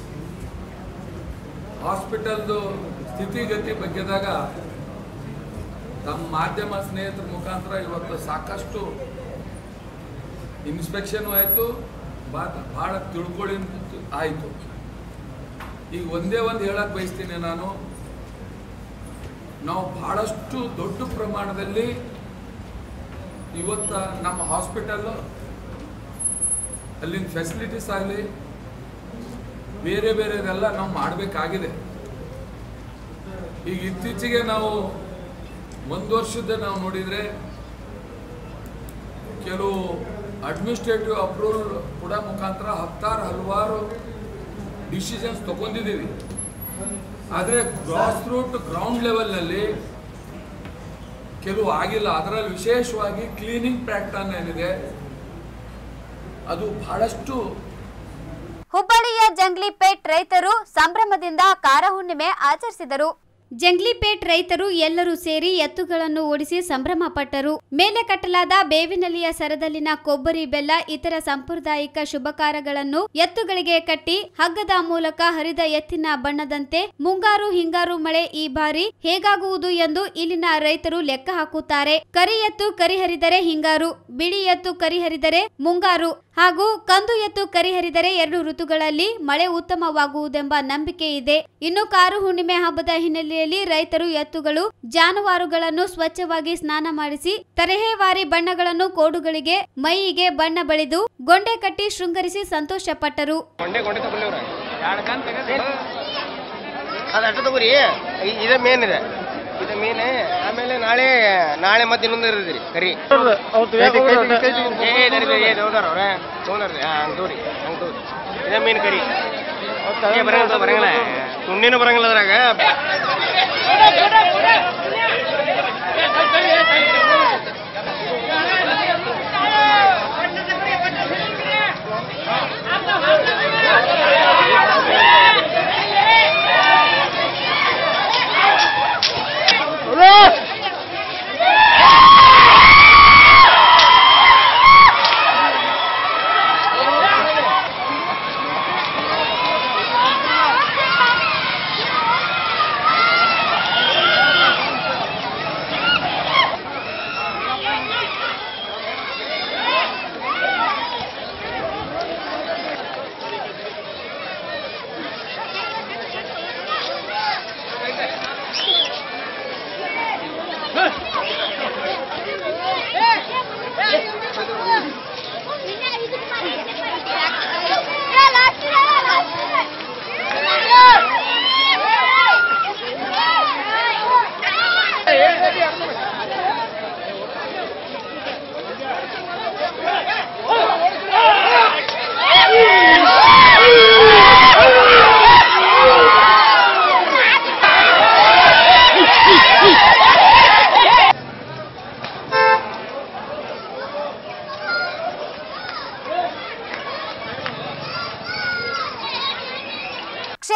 ಹಾಸ್ಪಿಟಲ್ದು ಸ್ಥಿತಿಗತಿ ಬಗ್ಗೆದಾಗ ತಮ್ಮ ಮಾಧ್ಯಮ ಸ್ನೇಹಿತರ ಮುಖಾಂತರ ಇವತ್ತು ಸಾಕಷ್ಟು ಇನ್ಸ್ಪೆಕ್ಷನ್ ಆಯಿತು ಭಾಳ ತಿಳ್ಕೊಳ್ಳಿ ಆಯಿತು ಈಗ ಒಂದೇ ಒಂದು ಹೇಳಕ್ಕೆ ಬಯಸ್ತೀನಿ ನಾನು ನಾವು ಬಹಳಷ್ಟು ದೊಡ್ಡ ಪ್ರಮಾಣದಲ್ಲಿ ಇವತ್ತು ನಮ್ಮ ಹಾಸ್ಪಿಟಲ್ಲು ಅಲ್ಲಿನ ಫೆಸಿಲಿಟೀಸ್ ಆಗಲಿ ಬೇರೆ ಬೇರೆದೆಲ್ಲ ನಾವು ಮಾಡಬೇಕಾಗಿದೆ ಈಗ ಇತ್ತೀಚೆಗೆ ನಾವು ಒಂದು ವರ್ಷದ ನಾವು ನೋಡಿದರೆ ಕೆಲವು ಅಡ್ಮಿನಿಸ್ಟ್ರೇಟಿವ್ ಅಪ್ರೂವಲ್ ಕೂಡ ಮುಖಾಂತರ ಹತ್ತಾರು ಹಲವಾರು ಡಿಸಿಷನ್ಸ್ ತಗೊಂಡಿದ್ದೀವಿ ಆದರೆ ಗ್ರಾಸ್ ರೂಟ್ ಗ್ರೌಂಡ್ ಲೆವೆಲ್ನಲ್ಲಿ ಕೆಲವು ಆಗಿಲ್ಲ ಅದರಲ್ಲಿ ವಿಶೇಷವಾಗಿ ಕ್ಲೀನಿಂಗ್ ಪ್ಯಾಟರ್ನ್ ಏನಿದೆ ಅದು ಬಹಳಷ್ಟು ಹುಬ್ಬಳ್ಳಿಯ ಜಂಗ್ಲಿಪೇಟ್ ರೈತರು ಸಂಭ್ರಮದಿಂದ ಕಾರ ಹುಣ್ಣಿಮೆ ಆಚರಿಸಿದರು ಜಂಗ್ಲಿಪೇಟ್ ರೈತರು ಎಲ್ಲರೂ ಸೇರಿ ಎತ್ತುಗಳನ್ನು ಓಡಿಸಿ ಸಂಭ್ರಮ ಪಟ್ಟರು ಮೇಲೆ ಕಟ್ಟಲಾದ ಬೇವಿನಲ್ಲಿಯ ಸರದಲ್ಲಿನ ಕೊಬ್ಬರಿ ಬೆಲ್ಲ ಇತರ ಸಾಂಪ್ರದಾಯಿಕ ಶುಭಕಾರಗಳನ್ನು ಎತ್ತುಗಳಿಗೆ ಕಟ್ಟಿ ಹಗ್ಗದ ಮೂಲಕ ಹರಿದ ಎತ್ತಿನ ಬಣ್ಣದಂತೆ ಮುಂಗಾರು ಹಿಂಗಾರು ಮಳೆ ಈ ಬಾರಿ ಹೇಗಾಗುವುದು ಎಂದು ಇಲ್ಲಿನ ರೈತರು ಲೆಕ್ಕ ಹಾಕುತ್ತಾರೆ ಕರಿ ಎತ್ತು ಕರಿ ಹರಿದರೆ ಹಿಂಗಾರು ಬಿಳಿ ಎತ್ತು ಕರಿ ಹರಿದರೆ ಮುಂಗಾರು ಹಾಗೂ ಕಂದು ಎತ್ತು ಕರಿ ಹರಿದರೆ ಎರಡು ಋತುಗಳಲ್ಲಿ ಮಳೆ ಉತ್ತಮವಾಗುವುದೆಂಬ ನಂಬಿಕೆ ಇದೆ ಇನ್ನು ಕಾರು ಹುಣ್ಣಿಮೆ ಹಬ್ಬದ ಹಿನ್ನೆಲೆಯಲ್ಲಿ ರೈತರು ಎತ್ತುಗಳು ಜಾನುವಾರುಗಳನ್ನು ಸ್ವಚ್ಛವಾಗಿ ಸ್ನಾನ ಮಾಡಿಸಿ ತರಹೇವಾರಿ ಬಣ್ಣಗಳನ್ನು ಕೋಡುಗಳಿಗೆ ಮೈಯಿಗೆ ಬಣ್ಣ ಬಳಿದು ಗೊಂಡೆ ಕಟ್ಟಿ ಶೃಂಗರಿಸಿ ಸಂತೋಷಪಟ್ಟರು ಅದು ಅಷ್ಟು ತಗೋರಿ ಇ- ಇದೇ ಮೇನ್ ಇದೆ ಇದು ಮೇನ್ ಆಮೇಲೆ ನಾಳೆ ನಾಳೆ ಮತ್ತೆ ಇನ್ನೊಂದು ಇರ್ತದೆ ರೀ ಕರಿ ಏ ನಡೀತದೆ, ಏ ಹೌದಾರ ಅವ್ರೆ ತೊಗೊಂಡ್ರಿ ಹಂಗೆ ತೋರಿ ಹಂಗೆ ತೋರಿ ಇದೇ ಮೀನ್ ಕರಿ ಏ ಬರಂಗಿಲ್ಲ ಬರಂಗಿಲ್ಲ ತುಂಡಿನೂ ಬರಂಗಿಲ್ಲ ಅದ್ರಾಗ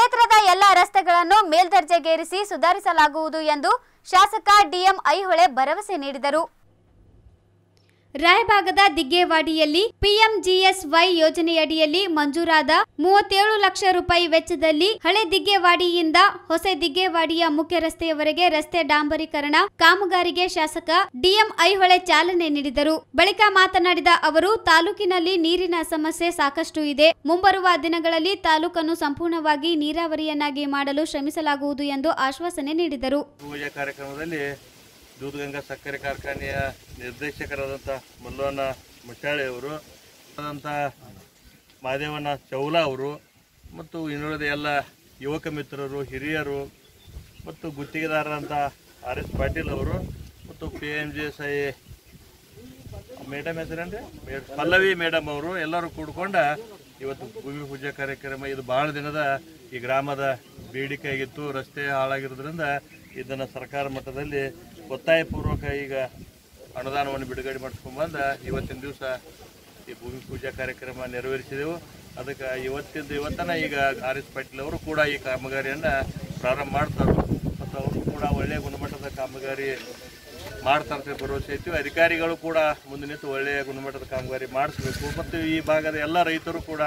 ಕ್ಷೇತ್ರದ ಎಲ್ಲ ರಸ್ತೆಗಳನ್ನು ಮೇಲ್ದರ್ಜೆಗೇರಿಸಿ ಸುಧಾರಿಸಲಾಗುವುದು ಎಂದು ಶಾಸಕ ಡಿಎಂ ಐಹೊಳೆ ಭರವಸೆ ನೀಡಿದರು ರಾಯಭಾಗದ ದಿಗ್ಗೇವಾಡಿಯಲ್ಲಿ ಪಿಎಂಜಿಎಸ್ವೈ ಯೋಜನೆಯಡಿಯಲ್ಲಿ ಮಂಜೂರಾದ ಮೂವತ್ತೇಳು ಲಕ್ಷ ರೂಪಾಯಿ ವೆಚ್ಚದಲ್ಲಿ ಹಳೆ ದಿಗ್ಗೇವಾಡಿಯಿಂದ ಹೊಸ ದಿಗ್ಗೇವಾಡಿಯ ಮುಖ್ಯ ರಸ್ತೆಯವರೆಗೆ ರಸ್ತೆ ಡಾಂಬರೀಕರಣ ಕಾಮಗಾರಿಗೆ ಶಾಸಕ ಡಿಎಂ ಐಹೊಳೆ ಚಾಲನೆ ನೀಡಿದರು ಬಳಿಕ ಮಾತನಾಡಿದ ಅವರು ತಾಲೂಕಿನಲ್ಲಿ ನೀರಿನ ಸಮಸ್ಯೆ ಸಾಕಷ್ಟು ಇದೆ ಮುಂಬರುವ ದಿನಗಳಲ್ಲಿ ತಾಲೂಕನ್ನು ಸಂಪೂರ್ಣವಾಗಿ ನೀರಾವರಿಯನ್ನಾಗಿ ಮಾಡಲು ಶ್ರಮಿಸಲಾಗುವುದು ಎಂದು ಆಶ್ವಾಸನೆ ನೀಡಿದರು ಪೂಜಾ ಕಾರ್ಯಕ್ರಮದಲ್ಲಿ ದೂಧಗಂಗಾ ಸಕ್ಕರೆ ಕಾರ್ಖಾನೆಯ ನಿರ್ದೇಶಕರಾದಂಥ ಮಲ್ಲವನ ಮುಟ್ಟಾಳೆ ಅವರು ಆದಂಥ ಮಾದೇವನ ಚೌಲಾ ಅವರು ಮತ್ತು ಇನ್ನುಳಿದ ಎಲ್ಲ ಯುವಕ ಮಿತ್ರರು ಹಿರಿಯರು ಮತ್ತು ಗುತ್ತಿಗೆದಾರರಂಥ ಆರ್ ಎಸ್ ಪಾಟೀಲ್ ಅವರು ಮತ್ತು P M G S I madam ಹೆಸರೇನ್ರಿ ಮೇಡ್- ಪಲ್ಲವಿ ಮೇಡಮ್ ಅವರು ಎಲ್ಲರೂ ಕೂಡ್ಕೊಂಡ ಇವತ್ತು ಭೂಮಿ ಪೂಜೆ ಕಾರ್ಯಕ್ರಮ ಇದು ಭಾಳ ದಿನದ ಈ ಗ್ರಾಮದ ಬೇಡಿಕೆ ಆಗಿತ್ತು ರಸ್ತೆ ಹಾಳಾಗಿರೋದ್ರಿಂದ ಇದನ್ನು ಸರ್ಕಾರ ಮಟ್ಟದಲ್ಲಿ ಒತ್ತಾಯಪೂರ್ವಕ ಈಗ ಅನುದಾನವನ್ನು ಬಿಡುಗಡೆ ಮಾಡಿಸ್ಕೊಂಡ್ಬಂದ ಇವತ್ತಿನ ದಿವಸ ಈ ಭೂಮಿ ಪೂಜಾ ಕಾರ್ಯಕ್ರಮ ನೆರವೇರಿಸಿದೆವು ಅದಕ್ಕೆ ಇವತ್ತಿಂದ ಇವತ್ತನ ಈಗ ಆರ್ ಎಸ್ ಪಾಟೀಲ್ ಅವರು ಕೂಡ ಈ ಕಾಮಗಾರಿಯನ್ನು ಪ್ರಾರಂಭ ಮಾಡ್ತಾರೆ ಮತ್ತು ಅವರು ಕೂಡ ಒಳ್ಳೆಯ ಗುಣಮಟ್ಟದ ಕಾಮಗಾರಿ ಮಾಡ್ತಾರೆ ಅಂತ ಭರವಸೆ ಐತಿ ಅಧಿಕಾರಿಗಳು ಕೂಡ ಮುಂದೆ ನಿಂತು ಒಳ್ಳೆಯ ಗುಣಮಟ್ಟದ ಕಾಮಗಾರಿ ಮಾಡಿಸ್ಬೇಕು ಮತ್ತು ಈ ಭಾಗದ ಎಲ್ಲ ರೈತರು ಕೂಡ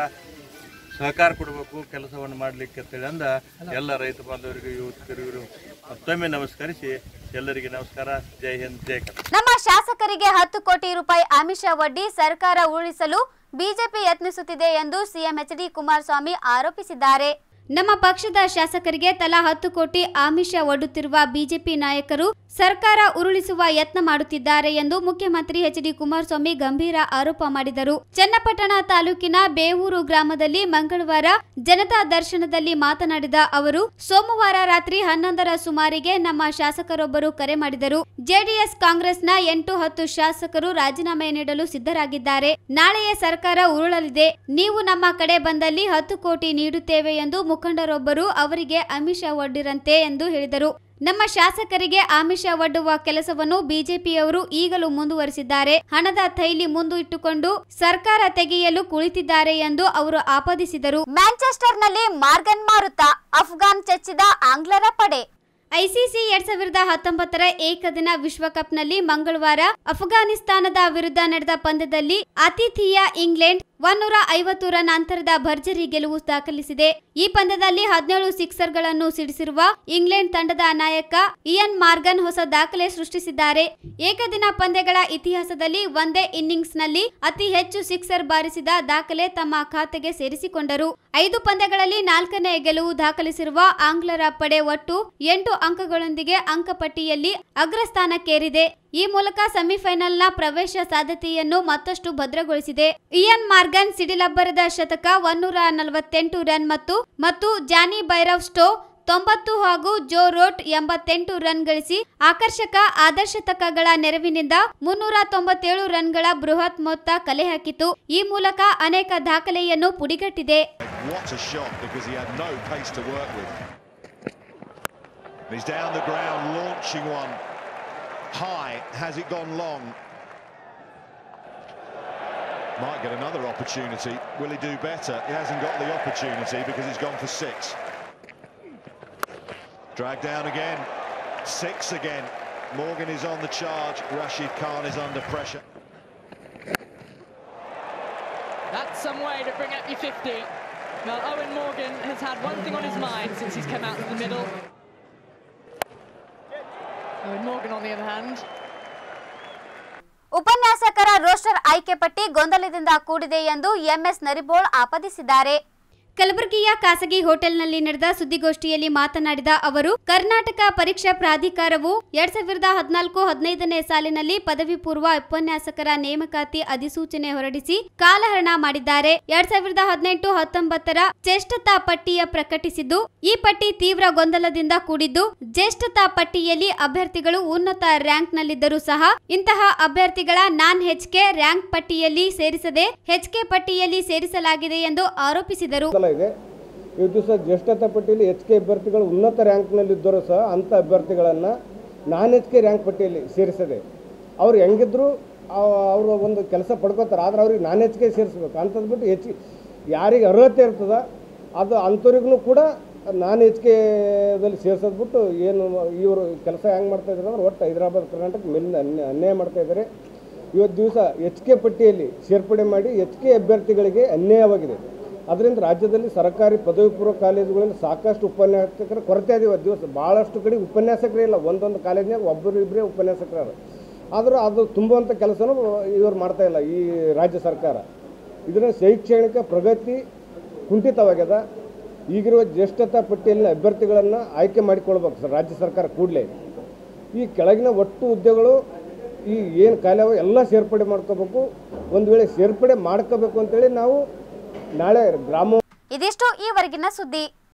ಸಹಕಾರ ಕೊಡಬೇಕು ಕೆಲಸವನ್ನು ಮಾಡಲಿಕ್ಕೆ ಅಂತೇಳಿ ಅಂದ ಎಲ್ಲ ರೈತ ಬಾಂಧವರಿಗೂ ಯುವಕರಿಗೂ ಮತ್ತೊಮ್ಮೆ ನಮಸ್ಕರಿಸಿ ಎಲ್ಲರಿಗೆ ನಮಸ್ಕಾರ ಜೈ ಹಿಂದ್ ಜೈ ಕರ್ನಾಟಕ ನಮ್ಮ ಶಾಸಕರಿಗೆ ಹತ್ತು ಕೋಟಿ ರೂಪಾಯಿ ಆಮಿಷ ಒಡ್ಡಿ ಸರ್ಕಾರ ಉರುಳಿಸಲು ಬಿಜೆಪಿ ಯತ್ನಿಸುತ್ತಿದೆ ಎಂದು ಸಿಎಂ ಎಚ್ ಡಿ ಕುಮಾರಸ್ವಾಮಿ ಆರೋಪಿಸಿದ್ದಾರೆ ನಮ್ಮ ಪಕ್ಷದ ಶಾಸಕರಿಗೆ ತಲಾ ಹತ್ತು ಕೋಟಿ ಆಮಿಷ ಒಡ್ಡುತ್ತಿರುವ ಬಿಜೆಪಿ ನಾಯಕರು ಸರ್ಕಾರ ಉರುಳಿಸುವ ಯತ್ನ ಮಾಡುತ್ತಿದ್ದಾರೆ ಎಂದು ಮುಖ್ಯಮಂತ್ರಿ ಎಚ್ ಡಿ ಕುಮಾರಸ್ವಾಮಿ ಗಂಭೀರ ಆರೋಪ ಮಾಡಿದರು ಚನ್ನಪಟ್ಟಣ ತಾಲೂಕಿನ ಬೇವೂರು ಗ್ರಾಮದಲ್ಲಿ ಮಂಗಳವಾರ ಜನತಾ ದರ್ಶನದಲ್ಲಿ ಮಾತನಾಡಿದ ಅವರು ಸೋಮವಾರ ರಾತ್ರಿ ಹನ್ನೊಂದರ ಸುಮಾರಿಗೆ ನಮ್ಮ ಶಾಸಕರೊಬ್ಬರು ಕರೆ ಮಾಡಿದರು ಜೆಡಿಎಸ್ ಕಾಂಗ್ರೆಸ್ನ ಎಂಟು ಹತ್ತು ಶಾಸಕರು ರಾಜೀನಾಮೆ ನೀಡಲು ಸಿದ್ಧರಾಗಿದ್ದಾರೆ ನಾಳೆಯೇ ಸರ್ಕಾರ ಉರುಳಲಿದೆ ನೀವು ನಮ್ಮ ಕಡೆ ಬಂದಲ್ಲಿ ಹತ್ತು ಕೋಟಿ ನೀಡುತ್ತೇವೆ ಎಂದು ಮುಖಂಡರೊಬ್ಬರು ಅವರಿಗೆ ಆಮಿಷ ಒಡ್ಡಿರಂತೆ ಎಂದು ಹೇಳಿದರು ನಮ್ಮ ಶಾಸಕರಿಗೆ ಆಮಿಷ ಒಡ್ಡುವ ಕೆಲಸವನ್ನು ಬಿಜೆಪಿಯವರು ಈಗಲೂ ಮುಂದುವರಿಸಿದ್ದಾರೆ ಹಣದ ಥೈಲಿ ಮುಂದು ಇಟ್ಟುಕೊಂಡು ಸರ್ಕಾರ ತೆಗೆಯಲು ಕುಳಿತಿದ್ದಾರೆ ಎಂದು ಅವರು ಆಪಾದಿಸಿದರು ಮ್ಯಾಂಚೆಸ್ಟರ್ನಲ್ಲಿ ಮಾರ್ಗನ್ ಮಾರುತ ಅಫ್ಘಾನ್ ಚೆಚ್ಚಿದ ಆಂಗ್ಲರ ಪಡೆ ಐಸಿಸಿ ಎರಡ್ ಸಾವಿರದ ಹತ್ತೊಂಬತ್ತರ ಏಕದಿನ ವಿಶ್ವಕಪ್ನಲ್ಲಿ ಮಂಗಳವಾರ ಅಫ್ಘಾನಿಸ್ತಾನದ ವಿರುದ್ಧ ನಡೆದ ಪಂದ್ಯದಲ್ಲಿ ಆತಿಥೇಯ ಇಂಗ್ಲೆಂಡ್ ಒನ್ನೂರ ಐವತ್ತು ರನ್ ಅಂತರದ ಭರ್ಜರಿ ಗೆಲುವು ದಾಖಲಿಸಿದೆ ಈ ಪಂದ್ಯದಲ್ಲಿ ಹದಿನೇಳು ಸಿಕ್ಸರ್ಗಳನ್ನು ಸಿಡಿಸಿರುವ ಇಂಗ್ಲೆಂಡ್ ತಂಡದ ನಾಯಕ ಇಯನ್ ಮಾರ್ಗನ್ ಹೊಸ ದಾಖಲೆ ಸೃಷ್ಟಿಸಿದ್ದಾರೆ ಏಕದಿನ ಪಂದ್ಯಗಳ ಇತಿಹಾಸದಲ್ಲಿ ಒಂದೇ ಇನ್ನಿಂಗ್ಸ್ನಲ್ಲಿ ಅತಿ ಹೆಚ್ಚು ಸಿಕ್ಸರ್ ಬಾರಿಸಿದ ದಾಖಲೆ ತಮ್ಮ ಖಾತೆಗೆ ಸೇರಿಸಿಕೊಂಡರು ಐದು ಪಂದ್ಯಗಳಲ್ಲಿ ನಾಲ್ಕನೇ ಗೆಲುವು ದಾಖಲಿಸಿರುವ ಆಂಗ್ಲರ ಪಡೆ ಒಟ್ಟು ಎಂಟು ಅಂಕಗಳೊಂದಿಗೆ ಅಂಕಪಟ್ಟಿಯಲ್ಲಿ ಅಗ್ರಸ್ಥಾನಕ್ಕೇರಿದೆ ಈ ಮೂಲಕ ಸೆಮಿಫೈನಲ್ನ ಪ್ರವೇಶ ಸಾಧ್ಯತೆಯನ್ನು ಮತ್ತಷ್ಟು ಭದ್ರಗೊಳಿಸಿದೆ ಇಯನ್ ಮಾರ್ಗನ್ ಸಿಡಿಲಬ್ಬರದ ಶತಕ ಒನ್ನೂರ ನಲವತ್ತೆಂಟು ರನ್ ಮತ್ತು ಮತ್ತು ಜಾನಿ ಬೈರವ್ ಸ್ಟೋ ತೊಂಬತ್ತು ಹಾಗೂ ಜೋ ರೋಟ್ ಎಂಬತ್ತೆಂಟು ರನ್ ಗಳಿಸಿ ಆಕರ್ಷಕ ಆದರ್ಶತಕಗಳ ನೆರವಿನಿಂದ ಮುನ್ನೂರ ತೊಂಬತ್ತೇಳು ರನ್ಗಳ ಬೃಹತ್ ಮೊತ್ತ ಕಲೆ ಹಾಕಿತು ಈ ಮೂಲಕ ಅನೇಕ ದಾಖಲೆಯನ್ನು ಪುಡಿಗಟ್ಟಿದೆ What a shot because he had no pace to work with. He's down the ground launching one high. Has it gone long? Might get another opportunity. Will he do better? He hasn't got the opportunity because he's gone for six. Dragged down again. Six again. Morgan is on the charge. Rashid Khan is under pressure. That's some way to bring up your 50. Well, Owen Morgan has had one thing on his mind since he's come out to the middle. Owen Morgan, on the other hand, ಉಪನ್ಯಾಸಕರ ರೋಸ್ಟರ್ ಆಯ್ಕೆ ಪಟ್ಟಿ ಗೊಂದಲದಿಂದ ಕೂಡಿದೆ ಎಂದು ಎಂಎಸ್ ನರಿಬೋಳ್ ಆಪಾದಿಸಿದ್ದಾರೆ ಕಲಬುರಗಿಯ ಖಾಸಗಿ ಹೋಟೆಲ್ನಲ್ಲಿ ನಡೆದ ಸುದ್ದಿಗೋಷ್ಠಿಯಲ್ಲಿ ಮಾತನಾಡಿದ ಅವರು ಕರ್ನಾಟಕ ಪರೀಕ್ಷಾ ಪ್ರಾಧಿಕಾರವು ಎರಡ್ ಸಾವಿರದ ಹದಿನಾಲ್ಕು ಹದಿನೈದನೇ ಸಾಲಿನಲ್ಲಿ ಪದವಿ ಪೂರ್ವ ಉಪನ್ಯಾಸಕರ ನೇಮಕಾತಿ ಅಧಿಸೂಚನೆ ಹೊರಡಿಸಿ ಕಾಲಹರಣ ಮಾಡಿದ್ದಾರೆ ಎರಡ್ ಸಾವಿರದ ಹದಿನೆಂಟು ಹತ್ತೊಂಬತ್ತರ ಜ್ಯೇಷ್ಠತಾ ಪಟ್ಟಿಯ ಪ್ರಕಟಿಸಿದ್ದು ಈ ಪಟ್ಟಿ ತೀವ್ರ ಗೊಂದಲದಿಂದ ಕೂಡಿದ್ದು ಜ್ಯೇಷ್ಠತಾ ಪಟ್ಟಿಯಲ್ಲಿ ಅಭ್ಯರ್ಥಿಗಳು ಉನ್ನತ ರ್ಯಾಂಕ್ನಲ್ಲಿದ್ದರೂ ಸಹ ಇಂತಹ ಅಭ್ಯರ್ಥಿಗಳ ನಾನ್ ಹೆಚ್ಕೆ ರ್ಯಾಂಕ್ ಪಟ್ಟಿಯಲ್ಲಿ ಸೇರಿಸದೆ ಹೆಚ್ಕೆ ಪಟ್ಟಿಯಲ್ಲಿ ಸೇರಿಸಲಾಗಿದೆ ಎಂದು ಆರೋಪಿಸಿದರು ಇದೆ ಈ ದಿವಸ ಜ್ಯೇಷ್ಠತಾ ಪಟ್ಟಿಯಲ್ಲಿ ಎಚ್ ಕೆ ಅಭ್ಯರ್ಥಿಗಳು ಉನ್ನತ ರ್ಯಾಂಕ್ನಲ್ಲಿದ್ದರೂ ಸಹ ಅಂಥ ಅಭ್ಯರ್ಥಿಗಳನ್ನು ನಾನ್ ಎಚ್ ಕೆ ರ್ಯಾಂಕ್ ಪಟ್ಟಿಯಲ್ಲಿ ಸೇರಿಸದೆ ಅವ್ರು ಹೆಂಗಿದ್ರು ಅವರು ಒಂದು ಕೆಲಸ ಪಡ್ಕೋತಾರೆ ಆದ್ರೆ ಅವ್ರಿಗೆ ನಾನ್ ಎಚ್ ಕೆ ಸೇರಿಸ್ಬೇಕು ಅಂಥದ್ದು ಬಿಟ್ಟು ಹೆಚ್ಚು ಯಾರಿಗೆ ಅರ್ಹತೆ ಇರ್ತದ ಅದು ಅಂಥವ್ರಿಗೂ ಕೂಡ ನಾನ್ ಎಚ್ ಕೆದಲ್ಲಿ ಸೇರ್ಸೋದು ಬಿಟ್ಟು ಏನು ಇವರು ಕೆಲಸ ಹೆಂಗೆ ಮಾಡ್ತಾ ಇದ್ದಾರೆ ಅಂದ್ರೆ ಒಟ್ಟು ಹೈದರಾಬಾದ್ ಕರ್ನಾಟಕ ಮೇಲಿಂದ ಅನ್ಯ ಅನ್ಯಾಯ ಮಾಡ್ತಾ ಇದ್ದಾರೆ ಇವತ್ತು ದಿವಸ ಎಚ್ ಕೆ ಪಟ್ಟಿಯಲ್ಲಿ ಸೇರ್ಪಡೆ ಮಾಡಿ ಎಚ್ ಕೆ ಅಭ್ಯರ್ಥಿಗಳಿಗೆ ಅನ್ಯಾಯವಾಗಿದೆ ಅದರಿಂದ ರಾಜ್ಯದಲ್ಲಿ ಸರ್ಕಾರಿ ಪದವಿ ಪೂರ್ವ ಕಾಲೇಜುಗಳಲ್ಲಿ ಸಾಕಷ್ಟು ಉಪನ್ಯಾಸಕರ ಕೊರತೆ ಇದೆ ಇವತ್ತು ದಿವಸ ಭಾಳಷ್ಟು ಕಡೆ ಉಪನ್ಯಾಸಕರೇ ಇಲ್ಲ ಒಂದೊಂದು ಕಾಲೇಜ್ನಾಗ ಒಬ್ಬರು ಇಬ್ಬರೇ ಉಪನ್ಯಾಸಕರು ಆದರೂ ಅದು ತುಂಬುವಂಥ ಕೆಲಸನೂ ಇವರು ಮಾಡ್ತಾ ಇಲ್ಲ ಈ ರಾಜ್ಯ ಸರ್ಕಾರ ಇದರಿಂದ ಶೈಕ್ಷಣಿಕ ಪ್ರಗತಿ ಕುಂಠಿತವಾಗ್ಯದ ಈಗಿರುವ ಜ್ಯೇಷ್ಠತಾ ಪಟ್ಟಿಯಲ್ಲಿನ ಅಭ್ಯರ್ಥಿಗಳನ್ನು ಆಯ್ಕೆ ಮಾಡಿಕೊಳ್ಬೇಕು ಸರ್ ರಾಜ್ಯ ಸರ್ಕಾರ ಕೂಡಲೇ ಈ ಕೆಳಗಿನ ಒಟ್ಟು ಹುದ್ದೆಗಳು ಈ ಏನು ಕಾಲವ ಎಲ್ಲ ಸೇರ್ಪಡೆ ಮಾಡ್ಕೋಬೇಕು ಒಂದು ವೇಳೆ ಸೇರ್ಪಡೆ ಮಾಡ್ಕೋಬೇಕು ಅಂತೇಳಿ ನಾವು ನಾಳೆ ಗ್ರಾಮ ಇದಿಷ್ಟು ಈವರೆಗಿನ ಸುದ್ದಿ